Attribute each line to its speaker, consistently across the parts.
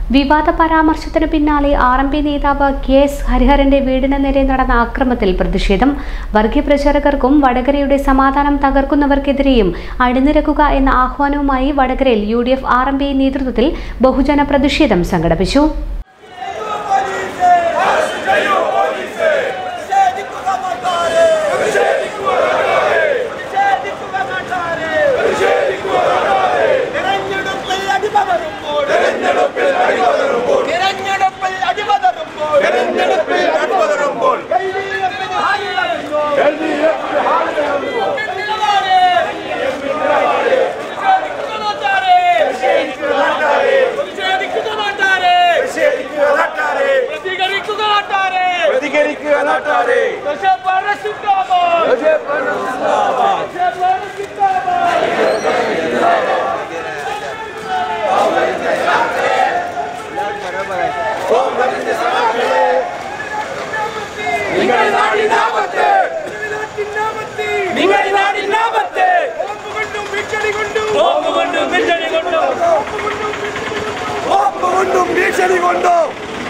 Speaker 1: വിവാദ പരാമർശത്തിനു പിന്നാലെ ആർ എം പി നേതാവ് കെ എസ് ഹരിഹരന്റെ വീടിന് നേരെ നടന്ന ആക്രമത്തിൽ പ്രതിഷേധം വർഗീയ പ്രചാരകർക്കും വടകരയുടെ സമാധാനം തകർക്കുന്നവർക്കെതിരെയും അണിനിരക്കുക എന്ന ആഹ്വാനവുമായി വടകരയിൽ U D F R M P നേതൃത്വത്തിൽ ബഹുജന പ്രതിഷേധം സംഘടിപ്പിച്ചു
Speaker 2: തിരഞ്ഞെടുപ്പിൽ അടിമവരുമ്പോൾ തിരഞ്ഞെടുപ്പിൽ അടിമതറുമ്പോൾ
Speaker 3: തെരഞ്ഞെടുപ്പിൽ അടിപതറുമ്പോൾ
Speaker 2: എൽഡിഎഫിന് ഹാനിയാകുന്നു. പ്രതിഷേധിക്കുക നാട്ടാരെ.
Speaker 3: നിഷേധിക്കുക നാട്ടാരെ
Speaker 2: പ്രതികരിക്കുക നാട്ടാരെ.
Speaker 3: പ്രതികരിക്കുക നാട്ടാരെ
Speaker 2: ദേശഭരണ സിന്ദാബാദ്. ദേശഭരണ സിന്ദാബാദ്.
Speaker 3: നിങ്ങൾ നാടിനാപത്ത് നിങ്ങൾ നാടിനാപത്ത്
Speaker 2: കൊണ്ടും ഭീഷണി കൊണ്ടും
Speaker 3: ബോംബ് കൊണ്ടും ഭീഷണി കൊണ്ടും ബോംബ് കൊണ്ടും ഭീഷണി കൊണ്ടും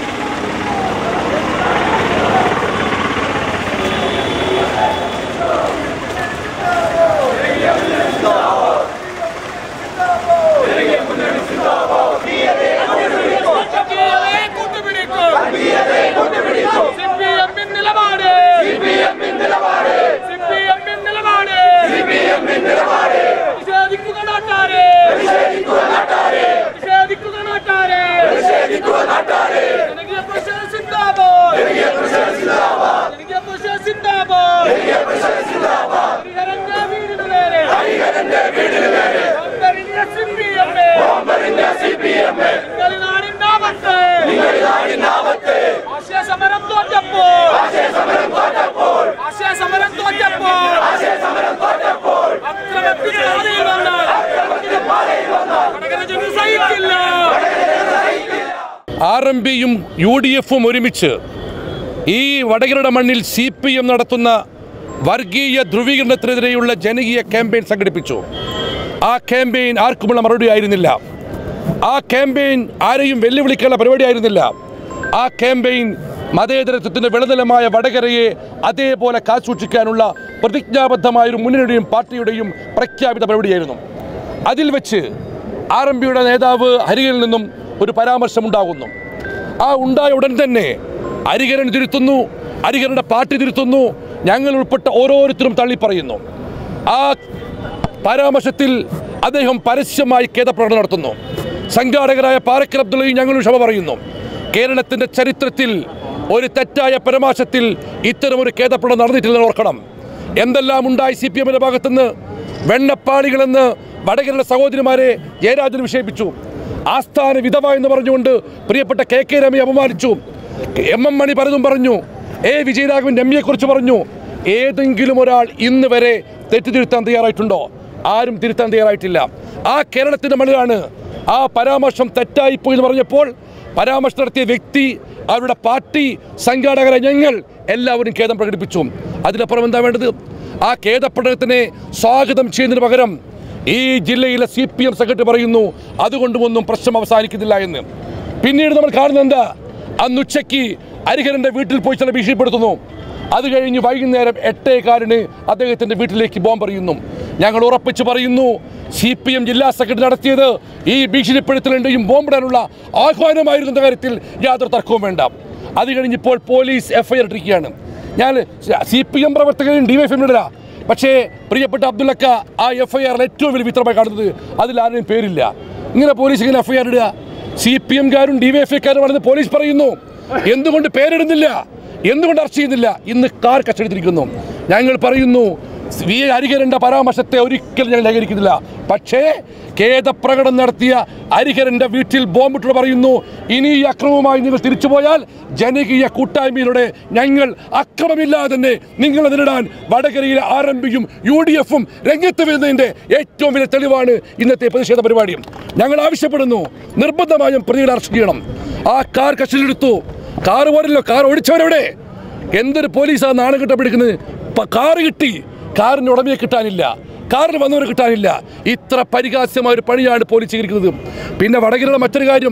Speaker 2: കമ്പിയരെ കൂട്ടുപിടിക്കും. സിപിഎമ്മിൻ നിലപാട്. സിപിഎമ്മിൻ നിലപാട്. നിഷേധിക്കുക നാട്ടാരെ. നിഷേധിക്കുക നാട്ടാരെ. ജനകീയ പ്രശ്നം സിന്ദാബാദ്. ജനകീയ പ്രശ്നം സിന്ദാബാദ്. ഹരിഹരന്റെ വീടിനു നേരെ. ബോംബെറിഞ്ഞ CPM. നിങ്ങൾ നാടിനാപത്ത്. ആശയ സമരം തോറ്റപ്പോൾ ആശയ സമരം തോറ്റപ്പോൾ അക്രമത്തിന് പാതയിൽ വന്ന വടകര ജനം സഹിക്കില്ല
Speaker 4: ആർ എം പിയും യു ഡി എഫും ഒരുമിച്ച് ഈ വടകരയുടെ മണ്ണിൽ സി പി എം നടത്തുന്ന വർഗീയ ധ്രുവീകരണത്തിനെതിരെയുള്ള ജനകീയ ക്യാമ്പയിൻ സംഘടിപ്പിച്ചു ആ ക്യാമ്പയിൻ ആർക്കുമുള്ള മറുപടി ആയിരുന്നില്ല ആ ക്യാമ്പയിൻ ആരെയും വെല്ലുവിളിക്കാനുള്ള പരിപാടിയായിരുന്നില്ല ആ ക്യാമ്പയിൻ മതേതരത്വത്തിൻ്റെ വിളനിലമായ വടകരയെ അതേപോലെ കാസൂക്ഷിക്കാനുള്ള പ്രതിജ്ഞാബദ്ധമായൊരു മുന്നണിയുടെയും പാർട്ടിയുടെയും പ്രഖ്യാപിത പരിപാടിയായിരുന്നു അതിൽ വെച്ച് ആർ എം പിയുടെ നേതാവ് ഹരികരിൽ നിന്നും ഒരു പരാമർശമുണ്ടാകുന്നു ആ ഉണ്ടായ ഉടൻ തന്നെ ഹരികരൻ തിരുത്തുന്നു ഹരികരൻ്റെ പാർട്ടി തിരുത്തുന്നു ഞങ്ങൾ ഉൾപ്പെട്ട ഓരോരുത്തരും തള്ളിപ്പറയുന്നു ആ പരാമർശത്തിൽ അദ്ദേഹം പരസ്യമായി ഖേദപ്രകടനം നടത്തുന്നു സംഘാടകരായ പാറക്കൽ അബ്ദുള്ളയും ഞങ്ങളും ക്ഷമ പറയുന്നു കേരളത്തിൻ്റെ ചരിത്രത്തിൽ ഒരു തെറ്റായ പരാമർശത്തിൽ ഇത്തരമൊരു ഖേദപ്രകടനം നടന്നിട്ടില്ലെന്ന് ഓർക്കണം എന്തെല്ലാം ഉണ്ടായി സി പി എമ്മിൻ്റെ ഭാഗത്തുനിന്ന് വെണ്ണപ്പാളികളെന്ന് വടകരയുടെ സഹോദരിമാരെ ജയരാജൻ വിശേഷിപ്പിച്ചു ആസ്ഥാന വിധവ എന്ന് പറഞ്ഞുകൊണ്ട് പ്രിയപ്പെട്ട കെ കെ രമയെ അപമാനിച്ചു എം എം മണി പലതും പറഞ്ഞു എ വിജയരാഘവൻ രമ്യയെക്കുറിച്ച് പറഞ്ഞു ഏതെങ്കിലും ഒരാൾ ഇന്ന് വരെ തെറ്റ് തിരുത്താൻ തയ്യാറായിട്ടുണ്ടോ ആരും തിരുത്താൻ തയ്യാറായിട്ടില്ല ആ കേരളത്തിൻ്റെ മണ്ണിലാണ് ആ പരാമർശം തെറ്റായിപ്പോയി എന്ന് പറഞ്ഞപ്പോൾ പരാമർശം നടത്തിയ വ്യക്തി അവരുടെ പാർട്ടി സംഘാടകരെ ഞങ്ങൾ എല്ലാവരും ഖേദം പ്രകടിപ്പിച്ചു അതിനപ്പുറം എന്താ വേണ്ടത് ആ ഖേദപ്രകടനത്തിനെ സ്വാഗതം ചെയ്യുന്നതിന് പകരം ഈ ജില്ലയിലെ സി പി എം സെക്രട്ടറി പറയുന്നു അതുകൊണ്ടും ഒന്നും പ്രശ്നം അവസാനിക്കുന്നില്ല എന്ന് പിന്നീട് നമ്മൾ കാണുന്നത് എന്താ അന്ന് ഉച്ചയ്ക്ക് ഹരിഹരൻ്റെ വീട്ടിൽ പോയി ചില ഭീഷണിപ്പെടുത്തുന്നു അത് കഴിഞ്ഞ് വൈകുന്നേരം എട്ടേകാലിന് അദ്ദേഹത്തിൻ്റെ വീട്ടിലേക്ക് ബോംബ് എറിയുന്നു ഞങ്ങൾ ഉറപ്പിച്ച് പറയുന്നു സി പി എം ജില്ലാ സെക്രട്ടറി നടത്തിയത് ഈ ഭീഷണിപ്പെടുത്തലിൻ്റെയും ബോംബിടാനുള്ള ആഹ്വാനമായിരുന്നു എന്ന കാര്യത്തിൽ യാതൊരു തർക്കവും വേണ്ട അത് കഴിഞ്ഞിപ്പോൾ പോലീസ് എഫ്ഐആർ ഇട്ടിരിക്കുകയാണ് ഞാൻ സി പി എം പ്രവർത്തകരും ഡി വൈ എമ്മിനിടല പക്ഷേ പ്രിയപ്പെട്ട അബ്ദുള്ളക്ക ആ എഫ് ഐ ആറിൽ ഏറ്റവും വലിയ വിത്രമായി കാണുന്നത് അതിൽ ആരുടെയും പേരില്ല ഇങ്ങനെ പോലീസ് ഇങ്ങനെ എഫ് ഐ ആർ ഇടുക സി പി എംകാരും ഡി വൈ എഫ് ഐക്കാരുമാണെന്ന് പോലീസ് പറയുന്നു എന്തുകൊണ്ട് പേരിടുന്നില്ല എന്തുകൊണ്ട് അറസ്റ്റ് ചെയ്യുന്നില്ല ഇന്ന് കാർ കസ്റ്റഡിത്തിരിക്കുന്നു ഞങ്ങൾ പറയുന്നു വി എ ഹരിഹരന്റെ പരാമർശത്തെ ഒരിക്കലും ഞങ്ങൾ ലേഖരിക്കുന്നില്ല പക്ഷേ ഖേദപ്രകടനം നടത്തിയ ഹരിഹരന്റെ വീട്ടിൽ ബോംബിട്ട് പറയുന്നു ഇനി ഈ അക്രമവുമായി നിങ്ങൾ തിരിച്ചുപോയാൽ ജനകീയ കൂട്ടായ്മയിലൂടെ ഞങ്ങൾ അക്രമമില്ലാതെ തന്നെ നിങ്ങളെ നേരിടാൻ വടകരയിലെ ആർ എം പിയും യു ഡി എഫും രംഗത്ത് വരുന്നതിന്റെ ഏറ്റവും വലിയ തെളിവാണ് ഇന്നത്തെ പ്രതിഷേധ പരിപാടിയും ഞങ്ങൾ ആവശ്യപ്പെടുന്നു നിർബന്ധമായും പ്രതികളെ അറസ്റ്റ് ചെയ്യണം ആ കാർ കസ്റ്റഡിയിലെടുത്തു കാർ പോരല്ലോ കാർ ഓടിച്ചവരെവിടെ എന്തൊരു പോലീസാ നാണം കെട്ടപ്പെടുക്കുന്നത് കാറ് കിട്ടി കാറിന് ഉടമയെ കിട്ടാനില്ല കാറിൽ വന്നവരെ കിട്ടാനില്ല ഇത്ര പരിഹാസ്യമായ ഒരു പണിയാണ് പോലീസ് ചെയ്തിരിക്കുന്നത് പിന്നെ വടകരയുടെ മറ്റൊരു കാര്യം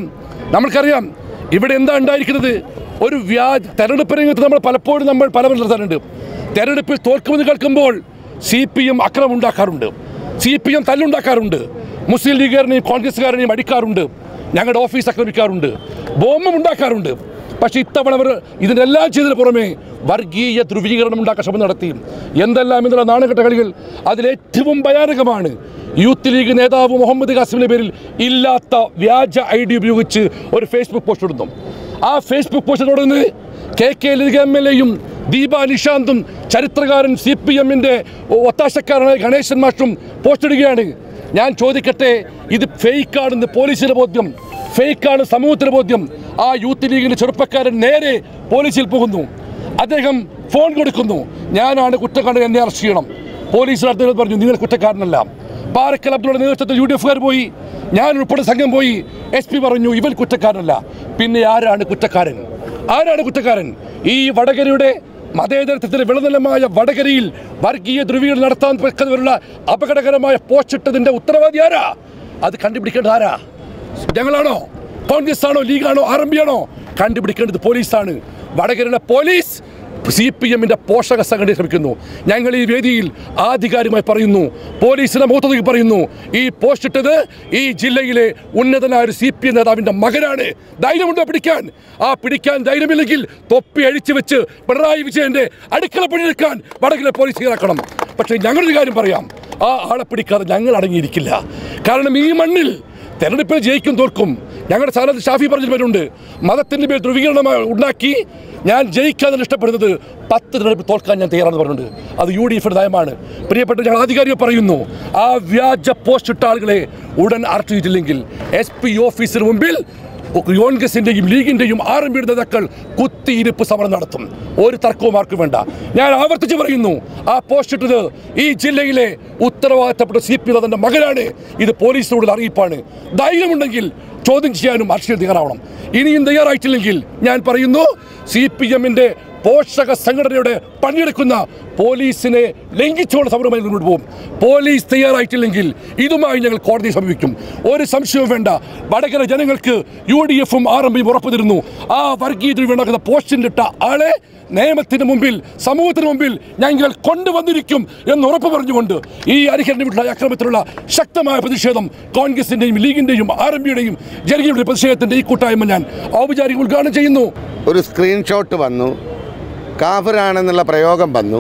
Speaker 4: നമ്മൾക്കറിയാം ഇവിടെ എന്താ ഉണ്ടായിരിക്കുന്നത് ഒരു വ്യാജ തെരഞ്ഞെടുപ്പ് രംഗത്ത് നമ്മൾ പലപ്പോഴും നമ്മൾ പല നടത്താറുണ്ട് തെരഞ്ഞെടുപ്പിൽ തോൽക്കുമെന്ന് കേൾക്കുമ്പോൾ സി പി എം അക്രമം ഉണ്ടാക്കാറുണ്ട് സി പി എം തല്ലുണ്ടാക്കാറുണ്ട് മുസ്ലിം ലീഗുകാരനെയും കോൺഗ്രസ്സുകാരനെയും അടിക്കാറുണ്ട് ഞങ്ങളുടെ ഓഫീസ് ആക്രമിക്കാറുണ്ട് ബോംബും ഉണ്ടാക്കാറുണ്ട് പക്ഷേ ഇത്തവണ അവർ ഇതിനെല്ലാം ചെയ്തതിന് പുറമെ വർഗീയ ധ്രുവീകരണം ഉണ്ടാക്കാൻ ശ്രമം നടത്തി എന്തെല്ലാം എന്നുള്ള നാണകെട്ട കളികൾ അതിലേറ്റവും ഭയാനകമാണ് യൂത്ത് ലീഗ് നേതാവ് മുഹമ്മദ് ഖാസിമിന്റെ പേരിൽ ഇല്ലാത്ത വ്യാജ ഐ ഡി ഉപയോഗിച്ച് ഒരു ഫേസ്ബുക്ക് പോസ്റ്റ് ഇടുന്നു ആ ഫേസ്ബുക്ക് പോസ്റ്റ് തുടർന്ന് K K Lalitha M L എയും ദീപ നിഷാന്തും ചരിത്രകാരൻ സി പി എമ്മിൻ്റെ ഒത്താശക്കാരനായ ഗണേശൻ മാഷും പോസ്റ്റ് ഇടുകയാണ് ഞാൻ ചോദിക്കട്ടെ ഇത് ഫേക്കാണെന്ന് പോലീസിന് ബോധ്യം ഫേക്കാണ് സമൂഹത്തിന് ബോധ്യം ആ യൂത്ത് ലീഗിന്റെ ചെറുപ്പക്കാരൻ നേരെ പോലീസിൽ പോകുന്നു അദ്ദേഹം ഫോൺ കൊടുക്കുന്നു ഞാനാണ് കുറ്റക്കാരൻ എന്നെ അറസ്റ്റ് ചെയ്യണം പോലീസ് അദ്ദേഹം പറഞ്ഞു നിങ്ങൾ കുറ്റക്കാരനല്ല പാറക്കൽ അബ്ദുള്ള നേതൃത്വത്തിൽ യു ഡി എഫുകാർ പോയി ഞാൻ ഉൾപ്പെടെ സംഘം പോയി എസ് പി പറഞ്ഞു ഇവൻ കുറ്റക്കാരനല്ല പിന്നെ ആരാണ് കുറ്റക്കാരൻ ആരാണ് കുറ്റക്കാരൻ ഈ വടകരയുടെ മതേതരത്വത്തിന് വിളനിലമായ വടകരയിൽ വർഗീയ ധ്രുവീകരണം നടത്താൻ വെക്കുന്നവരുള്ള അപകടകരമായ പോസ്റ്റിട്ടതിന്റെ ഉത്തരവാദി ആരാ അത് കണ്ടുപിടിക്കേണ്ടത് ആരാ ഞങ്ങളാണോ കോൺഗ്രസ് ആണോ ലീഗാണോ ആർ എം പി ആണോ കണ്ടുപിടിക്കേണ്ടത് പോലീസാണ് വടകരയുടെ പോലീസ് സി പി എമ്മിന്റെ പോഷക സംഘടന ശ്രമിക്കുന്നു ഞങ്ങൾ ഈ വേദിയിൽ ആധികാരികമായി പറയുന്നു പോലീസിന്റെ മുഖത്തേക്ക് പറയുന്നു ഈ പോസ്റ്റ് ഇട്ടത് ഈ ജില്ലയിലെ ഉന്നതനായ ഒരു സി പി എം നേതാവിന്റെ മകനാണ് ധൈര്യമുണ്ടോ പിടിക്കാൻ ആ പിടിക്കാൻ ധൈര്യമില്ലെങ്കിൽ തൊപ്പി അഴിച്ചു വെച്ച് പിണറായി വിജയന്റെ അടുക്കള പണിയെടുക്കാൻ വടകിലെ പോലീസ് ഇറക്കണം പക്ഷേ ഞങ്ങളൊരു കാര്യം പറയാം ആ ആളെ പിടിക്കാതെ ഞങ്ങൾ അടങ്ങിയിരിക്കില്ല കാരണം ഈ മണ്ണിൽ തെരഞ്ഞെടുപ്പിൽ ജയിക്കും തോൽക്കും ഞങ്ങളുടെ സ്ഥാനത്ത് ഷാഫി പറഞ്ഞിട്ടുണ്ട് മതത്തിൻ്റെ പേര് ധ്രുവീകരണം ഉണ്ടാക്കി ഞാൻ ജയിക്കാതെ ഇഷ്ടപ്പെടുന്നത് പത്ത് തെരഞ്ഞെടുപ്പ് തോൽക്കാൻ ഞാൻ തയ്യാറാണെന്ന് പറഞ്ഞിട്ടുണ്ട് അത് യു ഡി എഫിൻ്റെ നയമാണ് പ്രിയപ്പെട്ട ഞങ്ങൾ ആധികാരികം പറയുന്നു ആ വ്യാജ പോസ്റ്റ് ഇട്ട ആളുകളെ ഉടൻ അറസ്റ്റ് ചെയ്തിട്ടില്ലെങ്കിൽ എസ് പി ഓഫീസിന് മുമ്പിൽ കോൺഗ്രസിന്റെയും ലീഗിന്റെയും ആർ എം പിയുടെ നേതാക്കൾ കുത്തിയിരിപ്പ് സമരം നടത്തും ഒരു തർക്കവും ആർക്കും വേണ്ട ഞാൻ ആവർത്തിച്ച് പറയുന്നു ആ പോസ്റ്റ് ഇട്ടത് ഈ ജില്ലയിലെ ഉത്തരവാദിത്തപ്പെട്ട സി പി തന്റെ മകനാണ് ഇത് പോലീസിനോട് അറിയിപ്പാണ് ധൈര്യമുണ്ടെങ്കിൽ ചോദ്യം ചെയ്യാനും അർഷയിൽ തയ്യാറാവണം ഇനിയും തയ്യാറായിട്ടില്ലെങ്കിൽ ഞാൻ പറയുന്നു സി പി എമ്മിന്റെ പോഷക സംഘടനയുടെ പണിയെടുക്കുന്ന പോലീസിനെ ലംഘിച്ചുകൊണ്ട് സമരമായി മുന്നോട്ട് പോകും പോലീസ് തയ്യാറായിട്ടില്ലെങ്കിൽ ഇതുമായി ഞങ്ങൾ കോടതിയെ സമീപിക്കും ഒരു സംശയവും വേണ്ട വടകര ജനങ്ങൾക്ക് യു ഡി എഫും ആർ എം പിയും ഉറപ്പു തരുന്നു ആ വർഗീയത ഉണ്ടാക്കുന്ന പോസ്റ്റിനിട്ട ആളെ നിയമത്തിന് മുമ്പിൽ സമൂഹത്തിന് മുമ്പിൽ ഞങ്ങൾ കൊണ്ടുവന്നിരിക്കും എന്ന് ഉറപ്പ് പറഞ്ഞുകൊണ്ട് ഈ അരിഹരന് വീട്ടിലുള്ള അക്രമത്തിലുള്ള ശക്തമായ പ്രതിഷേധം കോൺഗ്രസിന്റെയും ലീഗിന്റെയും ആർ എം പിയുടെയും ജനകീയ പ്രതിഷേധത്തിന്റെ ഈ കൂട്ടായ്മ ഞാൻ ഔപചാരിക ഉദ്ഘാടനം ചെയ്യുന്നു
Speaker 5: ഒരു സ്ക്രീൻഷോട്ട് വന്നു കാഫിറാണെന്നുള്ള പ്രയോഗം വന്നു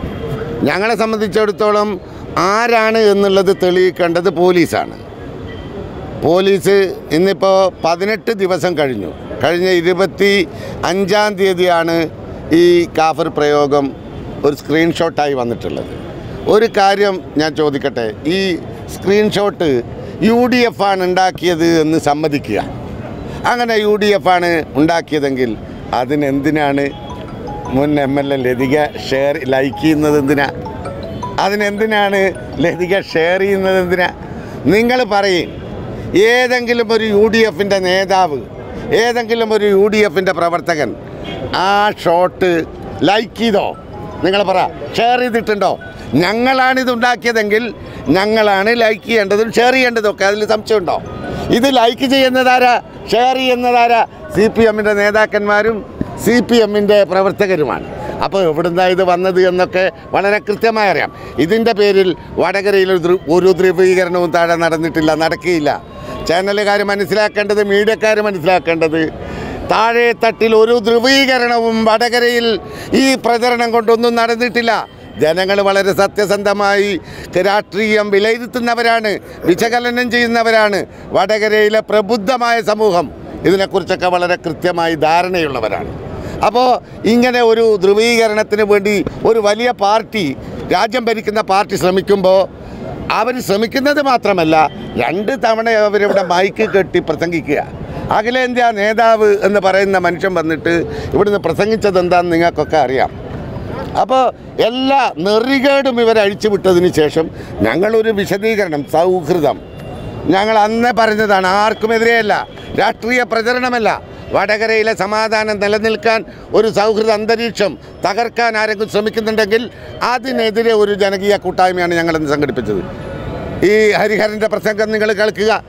Speaker 5: ഞങ്ങളെ സംബന്ധിച്ചിടത്തോളം ആരാണ് എന്നുള്ളത് തെളിയിക്കേണ്ടത് പോലീസാണ് പോലീസ് ഇന്നിപ്പോൾ പതിനെട്ട് ദിവസം കഴിഞ്ഞു കഴിഞ്ഞ ഇരുപത്തി അഞ്ചാം തീയതിയാണ് ഈ കാഫർ പ്രയോഗം ഒരു സ്ക്രീൻഷോട്ടായി വന്നിട്ടുള്ളത് ഒരു കാര്യം ഞാൻ ചോദിക്കട്ടെ ഈ സ്ക്രീൻഷോട്ട് യു ഡി എഫ് ആണ് ഉണ്ടാക്കിയത് എന്ന് സമ്മതിക്കുക അങ്ങനെ യു ഡി എഫ് ആണ് ഉണ്ടാക്കിയതെങ്കിൽ അതിനെന്തിനാണ് മുൻ M L A Lathika share like ചെയ്യുന്നത് എന്തിനാ അതിനെന്തിനാണ് ലതിക ഷെയർ ചെയ്യുന്നത് എന്തിനാ നിങ്ങൾ പറയും ഏതെങ്കിലും ഒരു യു ഡി എഫിൻ്റെ നേതാവ് ഏതെങ്കിലും ഒരു യു ഡി എഫിൻ്റെ പ്രവർത്തകൻ ആ ഷോട്ട് ലൈക്ക് ചെയ്തോ നിങ്ങൾ പറ ഷെയർ ചെയ്തിട്ടുണ്ടോ ഞങ്ങളാണ് ഇത് ഉണ്ടാക്കിയതെങ്കിൽ ഞങ്ങളാണ് ലൈക്ക് ചെയ്യേണ്ടതും ഷെയർ ചെയ്യേണ്ടതും ഒക്കെ അതിൽ സംശയമുണ്ടോ ഇത് ലൈക്ക് ചെയ്യുന്നതാരാ ഷെയർ ചെയ്യുന്നതാരാ സി പി എമ്മിൻ്റെ നേതാക്കന്മാരും സി പി എമ്മിൻ്റെ പ്രവർത്തകരുമാണ് അപ്പോൾ എവിടുന്നാണ് ഇത് വന്നത് എന്നൊക്കെ വളരെ കൃത്യമായി അറിയാം ഇതിൻ്റെ പേരിൽ വടകരയിൽ ഒരു ധ്രു- ഒരു ധ്രുവീകരണവും താഴെ നടന്നിട്ടില്ല നടക്കുകയില്ല ചാനലുകാർ മനസ്സിലാക്കേണ്ടത് മീഡിയക്കാർ മനസ്സിലാക്കേണ്ടത് താഴെ തട്ടിൽ ഒരു ധ്രുവീകരണവും വടകരയിൽ ഈ പ്രചരണം കൊണ്ടൊന്നും നടന്നിട്ടില്ല ജനങ്ങൾ വളരെ സത്യസന്ധമായി രാഷ്ട്രീയം വിലയിരുത്തുന്നവരാണ് വിശകലനം ചെയ്യുന്നവരാണ് വടകരയിലെ പ്രബുദ്ധമായ സമൂഹം ഇതിനെക്കുറിച്ചൊക്കെ വളരെ കൃത്യമായി ധാരണയുള്ളവരാണ് അപ്പോൾ ഇങ്ങനെ ഒരു ധ്രുവീകരണത്തിന് വേണ്ടി ഒരു വലിയ പാർട്ടി രാജ്യം ഭരിക്കുന്ന പാർട്ടി ശ്രമിക്കുമ്പോൾ അവർ ശ്രമിക്കുന്നത് മാത്രമല്ല രണ്ട് തവണ അവരിവിടെ മൈക്ക് കെട്ടി പ്രസംഗിക്കുക അഖിലേന്ത്യാ നേതാവ് എന്ന് പറയുന്ന മനുഷ്യൻ വന്നിട്ട് ഇവിടുന്ന് പ്രസംഗിച്ചത് എന്താണെന്ന് നിങ്ങൾക്കൊക്കെ അറിയാം അപ്പോൾ എല്ലാ നെറികേടും ഇവരെ അഴിച്ചു വിട്ടതിന് ശേഷം ഞങ്ങളൊരു വിശദീകരണം സൗഹൃദം ഞങ്ങൾ അന്നേ പറഞ്ഞതാണ് ആർക്കുമെതിരെയല്ല രാഷ്ട്രീയ പ്രചരണമല്ല വടകരയിലെ സമാധാനം നിലനിൽക്കാൻ ഒരു സൗഹൃദ അന്തരീക്ഷം തകർക്കാൻ ആരെങ്കിലും ശ്രമിക്കുന്നുണ്ടെങ്കിൽ അതിനെതിരെ ഒരു ജനകീയ കൂട്ടായ്മയാണ് ഞങ്ങളിന്ന് സംഘടിപ്പിച്ചത് ഈ ഹരിഹരൻ്റെ പ്രസംഗം നിങ്ങൾ കേൾക്കുക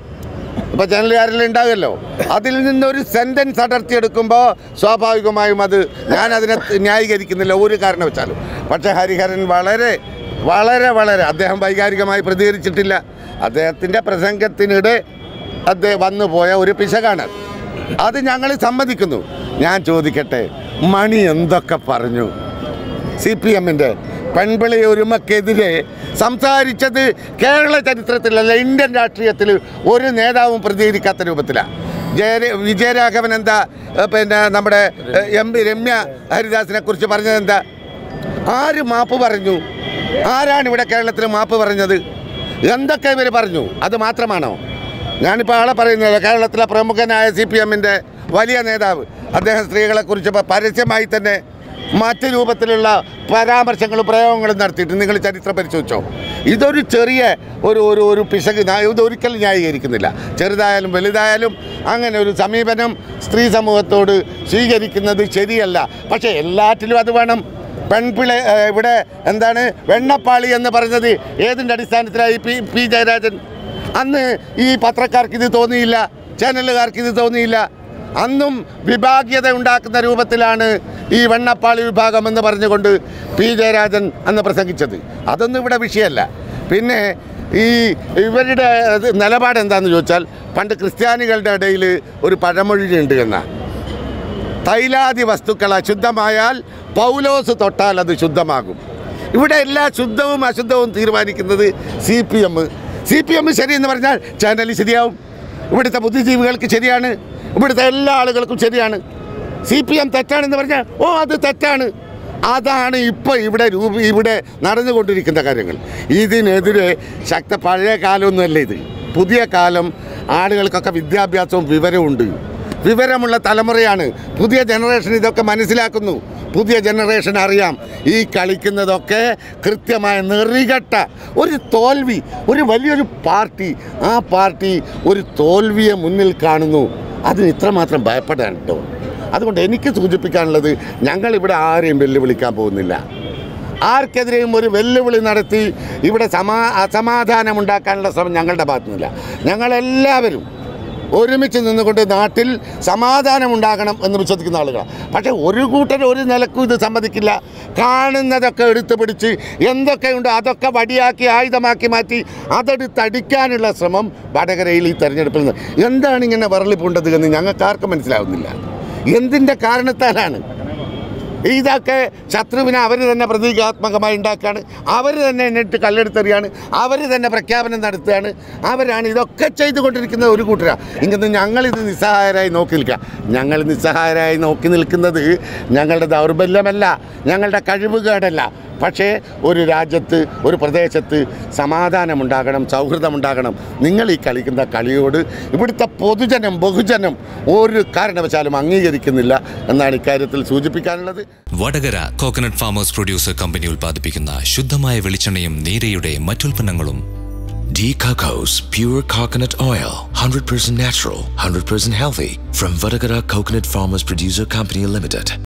Speaker 5: ഇപ്പോൾ ചാനലുകാരിൽ ഉണ്ടാകുമല്ലോ അതിൽ നിന്നൊരു സെൻറ്റൻസ് അടർത്തിയെടുക്കുമ്പോൾ സ്വാഭാവികമായും അത് ഞാൻ അതിനെ ന്യായീകരിക്കുന്നില്ല ഒരു കാരണവശാലും പക്ഷേ ഹരിഹരൻ വളരെ വളരെ വളരെ അദ്ദേഹം വൈകാരികമായി പ്രതികരിച്ചിട്ടില്ല അദ്ദേഹത്തിൻ്റെ പ്രസംഗത്തിനിടെ അദ്ദേഹം വന്നു പോയ ഒരു പിശകാണ് അത് ഞങ്ങൾ സമ്മതിക്കുന്നു ഞാൻ ചോദിക്കട്ടെ മണി എന്തൊക്കെ പറഞ്ഞു സി പി എമ്മിൻ്റെ പെൺപിളി ഒരുമക്കെതിരെ സംസാരിച്ചത് കേരള ചരിത്രത്തിലല്ല ഇന്ത്യൻ രാഷ്ട്രീയത്തിൽ ഒരു നേതാവും പ്രതികരിക്കാത്ത രൂപത്തിലാണ് ജയ വിജയരാഘവൻ എന്താ ഏ, പിന്നെ നമ്മുടെ ഏ, എം പി രമ്യ ഹരിദാസിനെ കുറിച്ച് പറഞ്ഞത് എന്താ ആര് മാപ്പ് പറഞ്ഞു ആരാണ് ഇവിടെ കേരളത്തിൽ മാപ്പ് പറഞ്ഞത് എന്തൊക്കെ ഇവർ പറഞ്ഞു അത് മാത്രമാണോ ഞാനിപ്പോൾ ആളെ പറയുന്നത് കേരളത്തിലെ പ്രമുഖനായ സി പി എമ്മിൻ്റെ വലിയ നേതാവ് അദ്ദേഹം സ്ത്രീകളെക്കുറിച്ച് ഇപ്പം പരസ്യമായി തന്നെ മറ്റ് രൂപത്തിലുള്ള പരാമർശങ്ങളും പ്രയോഗങ്ങളും നടത്തിയിട്ട് നിങ്ങൾ ചരിത്രം പരിശോധിച്ചോ ഇതൊരു ചെറിയ ഒരു ഒരു ഒരു പിശക് ഞാൻ ഇത് ഒരിക്കലും ന്യായീകരിക്കുന്നില്ല ചെറുതായാലും വലുതായാലും അങ്ങനെ ഒരു സമീപനം സ്ത്രീ സമൂഹത്തോട് സ്വീകരിക്കുന്നത് ശരിയല്ല പക്ഷേ എല്ലാറ്റിലും അത് വേണം പെൺപിള ഏഹ് ഇവിടെ എന്താണ് വെണ്ണപ്പാളി എന്ന് പറഞ്ഞത് ഏതിൻ്റെ അടിസ്ഥാനത്തിലായി പി പി ജയരാജൻ അന്ന് ഈ പത്രക്കാർക്ക് ഇത് തോന്നിയില്ല ചാനലുകാർക്ക് ഇത് തോന്നിയില്ല അന്നും വിഭാഗീയത ഉണ്ടാക്കുന്ന രൂപത്തിലാണ് ഈ വെണ്ണപ്പാളി വിഭാഗം എന്ന് പറഞ്ഞുകൊണ്ട് പി ജയരാജൻ അന്ന് പ്രസംഗിച്ചത് അതൊന്നും ഇവിടെ വിഷയമല്ല പിന്നെ ഈ ഇവരുടെ ഇത് നിലപാട് എന്താണെന്ന് ചോദിച്ചാൽ പണ്ട് ക്രിസ്ത്യാനികളുടെ ഇടയിൽ ഒരു പഴമൊഴിയുണ്ട് എന്നാ തൈലാദി വസ്തുക്കൾ അശുദ്ധമായാൽ പൗലോസ് തൊട്ടാൽ അത് ശുദ്ധമാകും ഇവിടെ എല്ലാ ശുദ്ധവും അശുദ്ധവും തീരുമാനിക്കുന്നത് C P M C P M ശരിയെന്ന് പറഞ്ഞാൽ ചാനൽ ശരിയാവും ഇവിടുത്തെ ബുദ്ധിജീവികൾക്ക് ശരിയാണ് ഇവിടുത്തെ എല്ലാ ആളുകൾക്കും ശരിയാണ് സി പി എം തെറ്റാണെന്ന് പറഞ്ഞാൽ ഓ അത് തെറ്റാണ് അതാണ് ഇപ്പോൾ ഇവിടെ രൂപ ഇവിടെ നടന്നുകൊണ്ടിരിക്കുന്ന കാര്യങ്ങൾ ഇതിനെതിരെ ശക്ത പഴയ കാലമൊന്നുമല്ല ഇത് പുതിയ കാലം ആളുകൾക്കൊക്കെ വിദ്യാഭ്യാസവും വിവരവുമുണ്ട് വിവരമുള്ള തലമുറയാണ് പുതിയ ജനറേഷൻ ഇതൊക്കെ മനസ്സിലാക്കുന്നു പുതിയ ജനറേഷൻ അറിയാം ഈ കളിക്കുന്നതൊക്കെ കൃത്യമായ നെറികെട്ട ഒരു തോൽവി ഒരു വലിയൊരു പാർട്ടി ആ പാർട്ടി ഒരു തോൽവിയെ മുന്നിൽ കാണുന്നു അതിന് ഇത്രമാത്രം ഭയപ്പെടാനുണ്ടോ അതുകൊണ്ട് എനിക്ക് സൂചിപ്പിക്കാനുള്ളത് ഞങ്ങളിവിടെ ആരെയും വെല്ലുവിളിക്കാൻ പോകുന്നില്ല ആർക്കെതിരെയും ഒരു വെല്ലുവിളി നടത്തി ഇവിടെ സമാ അസമാധാനം ഉണ്ടാക്കാനുള്ള ശ്രമം ഞങ്ങളുടെ ഭാഗത്തുനിന്നില്ല ഞങ്ങളെല്ലാവരും ഒരുമിച്ച് നിന്നുകൊണ്ട് നാട്ടിൽ സമാധാനം ഉണ്ടാകണം എന്ന് വിശ്വസിക്കുന്ന ആളുകളാണ് പക്ഷേ ഒരു കൂട്ടർ ഒരു നിലക്കും ഇത് സമ്മതിക്കില്ല കാണുന്നതൊക്കെ എടുത്തു പിടിച്ച് എന്തൊക്കെയുണ്ട് അതൊക്കെ വടിയാക്കി ആയുധമാക്കി മാറ്റി അതെടുത്തടിക്കാനുള്ള ശ്രമം വടകരയിൽ ഈ തെരഞ്ഞെടുപ്പിൽ നിന്ന് എന്താണ് ഇങ്ങനെ വരളിപ്പൂണ്ടത് എന്ന് ഞങ്ങൾക്ക് ആർക്കും മനസ്സിലാവുന്നില്ല എന്തിൻ്റെ കാരണത്താലാണ് ഇതൊക്കെ ശത്രുവിനെ അവർ തന്നെ പ്രതീകാത്മകമായി ഉണ്ടാക്കുകയാണ് അവർ തന്നെ എന്നിട്ട് കല്ലെടുത്തെറിയാണ് അവർ തന്നെ പ്രഖ്യാപനം നടത്തുകയാണ് അവരാണ് ഇതൊക്കെ ചെയ്തുകൊണ്ടിരിക്കുന്ന ഒരു കൂട്ടരാണ് ഇങ്ങനെ ഞങ്ങളിത് നിസ്സഹായരായി നോക്കി നിൽക്കുക ഞങ്ങൾ നിസ്സഹായരായി നോക്കി നിൽക്കുന്നത് ഞങ്ങളുടെ ദൗർബല്യമല്ല ഞങ്ങളുടെ കഴിവുകേടല്ല പക്ഷേ ഒരു രാജ്യത്ത് ഒരു പ്രദേശത്ത് സമാധാനമുണ്ടാകണം സൗഹൃദമുണ്ടാകണം നിങ്ങൾ ഈ കളിക്കുന്ന കളിയോട് ഇവിടുത്തെ പൊതുജനം ബഹുജനം ഒരു കാരണവശാലും അംഗീകരിക്കുന്നില്ല എന്നാണ് ഇക്കാര്യത്തിൽ സൂചിപ്പിക്കാനുള്ളത്
Speaker 6: Vadakara coconut farmers producer company ഉൽപ്പാദിപ്പിക്കുന്ന ശുദ്ധമായ വെളിച്ചെണ്ണയും നീരയുടെ മറ്റുൽപ്പന്നങ്ങളും
Speaker 7: D Coco's pure coconut oil, 100% natural, 100% healthy, from Vadagara Coconut Farmers Producer Company Limited.